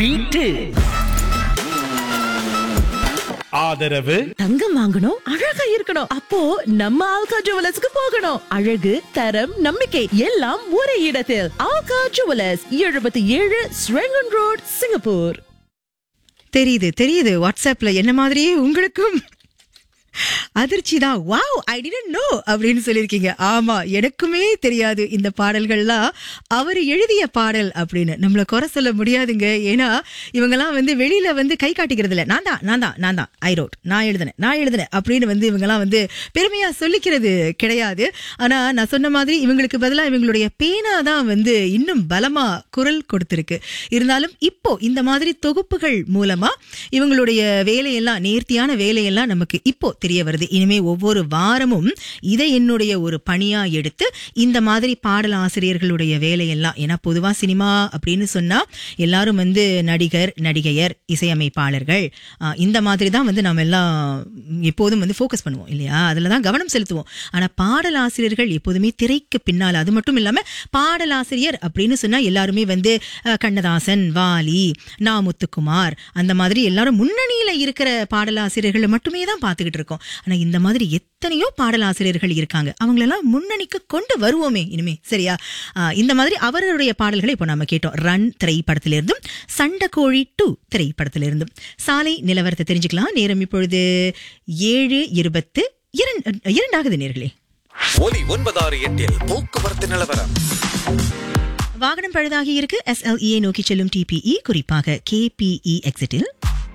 beat ஆதரவு தங்கம் வாங்கணும் அழகா இருக்கணும் அப்போ நம்ம ஆல்கா ஜுவலர்ஸ்க்கு போகணும் அழகு தரம் நம்பிக்கை எல்லாம் ஒரே இடத்தில் ஆல்கா ஜுவலர்ஸ் எழுபத்தி ஏழு ஸ்ரெங்கன் ரோட் சிங்கப்பூர் தெரியுது தெரியுது வாட்ஸ்அப்ல என்ன மாதிரியே உங்களுக்கும் அதிர்ச்சி தான் வாவ் ஐ டிடன்ட் நோ அப்படின்னு சொல்லியிருக்கீங்க ஆமா எனக்குமே தெரியாது இந்த பாடல்கள்லாம் அவர் எழுதிய பாடல் அப்படின்னு நம்மள குறை சொல்ல முடியாதுங்க ஏன்னா இவங்கெல்லாம் வந்து வெளியில வந்து கை காட்டிக்கிறது இல்ல நான் தான் நான் தான் நான் தான் ஐ ரோட் நான் எழுதினேன் நான் எழுதினேன் அப்படின்னு வந்து இவங்கெல்லாம் வந்து பெருமையா சொல்லிக்கிறது கிடையாது ஆனா நான் சொன்ன மாதிரி இவங்களுக்கு பதிலா இவங்களுடைய பேனா தான் வந்து இன்னும் பலமா குரல் கொடுத்திருக்கு இருந்தாலும் இப்போ இந்த மாதிரி தொகுப்புகள் மூலமா இவங்களுடைய வேலையெல்லாம் நேர்த்தியான வேலையெல்லாம் நமக்கு இப்போ தெரிய வருது இனிமே ஒவ்வொரு வாரமும் இதை என்னுடைய ஒரு பணியா எடுத்து இந்த மாதிரி பாடல் ஆசிரியர்களுடைய வேலையெல்லாம் ஏன்னா பொதுவா சினிமா அப்படின்னு சொன்னா எல்லாரும் வந்து நடிகர் நடிகையர் இசையமைப்பாளர்கள் ஆஹ், இந்த மாதிரி தான் வந்து நம்ம எல்லாம் எப்போதும் வந்து ஃபோக்கஸ் பண்ணுவோம் இல்லையா அதில் தான் கவனம் செலுத்துவோம் ஆனா பாடல் ஆசிரியர்கள் எப்போதுமே திரைக்கு பின்னால் அது மட்டும் இல்லாம பாடல் ஆசிரியர் அப்படின்னு சொன்னா எல்லாருமே வந்து அஹ், கண்ணதாசன் வாலி நா முத்துக்குமார் அந்த மாதிரி எல்லாரும் முன்னணியில இருக்கிற பாடலாசிரியர்களை மட்டுமே தான் பார்த்துக்கிட்டு இருக்கோம் ஆனா இந்த மாதிரி எத்தனையோ பாடலாசிரியர்கள் இருக்காங்க அவங்களெல்லாம் முன்னணிக்கு கொண்டு வருவோமே இனிமே சரியா ஆஹ், இந்த மாதிரி அவர்களுடைய பாடல்களை இப்போ நம்ம கேட்டோம் ரன் திரைப்படத்திலிருந்தும் சண்டக்கோழி டூ திரைப்படத்திலிருந்தும் சாலை நிலவரத்தை தெரிஞ்சுக்கலாம் நேரம் இப்பொழுது ஏழு இருபத்து இரண்டு இரண்டாகுது நேர்களே ஒலி ஒன்பதாறு எட்டில் போக்குவரத்து நிலவரம் வாகனம் பழுதாகி இருக்கு எஸ்எல்இயை நோக்கி செல்லும் டிபிஇ குறிப்பாக கேபிஇ எக்ஸிட்டில்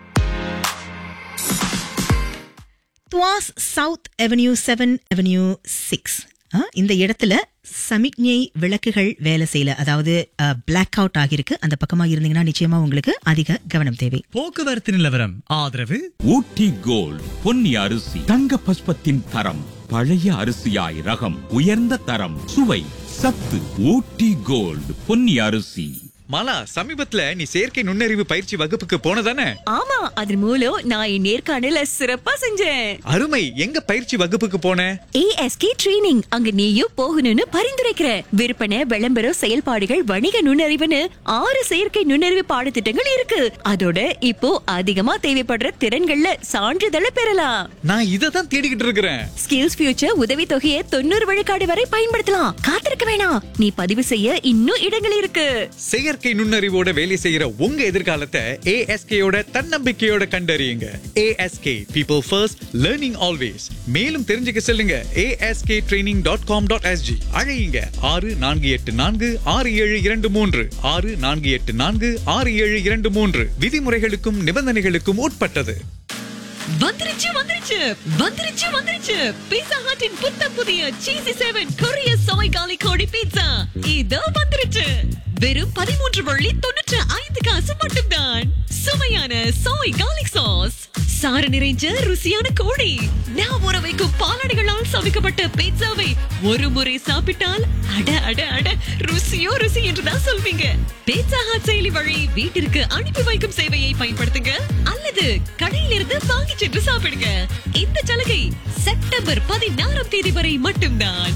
Tuas south avenue seven avenue six இந்த இடத்துல சமிக்ஞை விளக்குகள் வேலை செய்யல அதாவது பிளாக் அவுட் ஆகியிருக்கு அந்த பக்கமா இருந்தீங்கன்னா நிச்சயமா உங்களுக்கு அதிக கவனம் தேவை போக்குவரத்து நிலவரம் ஆதரவு ஊட்டி கோல்ட் பொன்னி அரிசி தங்க பஸ்பத்தின் தரம் பழைய அரிசியாய் ரகம் உயர்ந்த தரம் சுவை சத்து ஊட்டி கோல்ட் பொன்னி அரிசி மாலா சமீபத்துல நீ செயற்கை நுண்ணறிவு பயிற்சி வகுப்புக்கு போனதானே ஆமா அதன் மூலம் நான் என் நேர்காணல சிறப்பா செஞ்சேன் அருமை எங்க பயிற்சி வகுப்புக்கு போன ஏஎஸ்கே ட்ரெய்னிங் அங்க நீயும் போகணும்னு பரிந்துரைக்கிற விற்பனை விளம்பரம் செயல்பாடுகள் வணிக நுண்ணறிவுன்னு ஆறு செயற்கை நுண்ணறிவு பாடத்திட்டங்கள் இருக்கு அதோட இப்போ அதிகமா தேவைப்படுற திறன்கள்ல சான்றிதழை பெறலாம் நான் இதை தான் தேடிக்கிட்டு இருக்கிறேன் ஸ்கில்ஸ் ஃபியூச்சர் உதவி தொகையை தொண்ணூறு விழுக்காடு வரை பயன்படுத்தலாம் காத்திருக்க வேணாம் நீ பதிவு செய்ய இன்னும் இடங்கள் இருக்கு செயற்கை நுண்ணறிவோட வேலை செய்யற உங்க எதிர்காலத்தை ஏஎஸ்கேயோட தன்னம்பிக்கையோட கண்டறியுங்க ASK people first learning always மேலும் தெரிஞ்சுக்க செல்லுங்க ASK training dot com dot SG அழையுங்க ஆறு நான்கு எட்டு நான்கு ஆறு ஏழு இரண்டு மூன்று ஆறு நான்கு எட்டு நான்கு ஆறு ஏழு இரண்டு மூன்று விதிமுறைகளுக்கும் நிபந்தனைகளுக்கும் உட்பட்டது வந்துருச்சு வந்துருச்சு வந்துருச்சு வந்துருச்சு பீட்சா ஹட்டின் புத்த புதிய சீசி செவன் கொரிய சோய் காலி கோடி பீட்சா இதோ வந்துருச்சு வெறும் பதிமூன்று வள்ளி தொண்ணூற்று ஐந்து காசு மட்டும்தான் சுவையான சோய் காலிக் சாஸ் சாறு நிறைஞ்ச ருசியான கோழி நான் ஊற வைக்கும் பாலாடைகளால் சமைக்கப்பட்ட பீட்சாவை ஒரு முறை சாப்பிட்டால் அட அட அட ருசியோ ருசி என்றுதான் சொல்வீங்க பீட்சா ஹாட் செயலி வழி வீட்டிற்கு அனுப்பி வைக்கும் சேவையை பயன்படுத்துங்க அல்லது கடையிலிருந்து வாங்கி சென்று சாப்பிடுங்க இந்த சலுகை செப்டம்பர் பதினாறாம் தேதி வரை மட்டும்தான்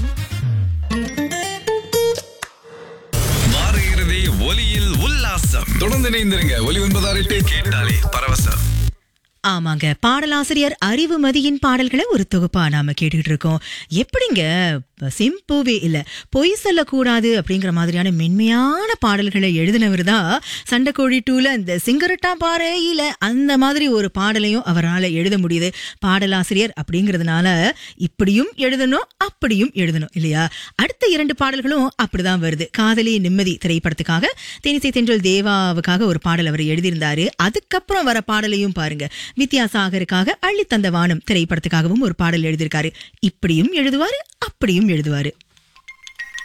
வார இறுதி ஒலியில் உல்லாசம் தொடர்ந்து இணைந்திருங்க ஒலி ஒன்பதாறு எட்டு கேட்டாலே பரவசம் ஆமாங்க பாடலாசிரியர் அறிவுமதியின் பாடல்களை ஒரு தொகுப்பா நாம கேட்டுக்கிட்டு இருக்கோம் எப்படிங்க சிம்புவே இல்ல பொய் சொல்லக்கூடாது அப்படிங்கிற மாதிரியான மென்மையான பாடல்களை எழுதினவர் தான் சண்டைக்கோழி டூல அந்த சிங்கரட்டா பாறையில அந்த மாதிரி ஒரு பாடலையும் அவரால் எழுத முடியுது பாடலாசிரியர் அப்படிங்கிறதுனால இப்படியும் எழுதணும் அப்படியும் எழுதணும் இல்லையா அடுத்த இரண்டு பாடல்களும் அப்படிதான் வருது காதலி நிம்மதி திரைப்படத்துக்காக தேனிசை தென்றல் தேவாவுக்காக ஒரு பாடல் அவர் எழுதியிருந்தாரு அதுக்கப்புறம் வர பாடலையும் பாருங்க வித்யாசாகருக்காக அள்ளி தந்த வானம் திரைப்படத்துக்காகவும் ஒரு பாடல் எழுதியிருக்காரு இப்படியும் எழுதுவாரு அப்படியும் எழுதுவாரு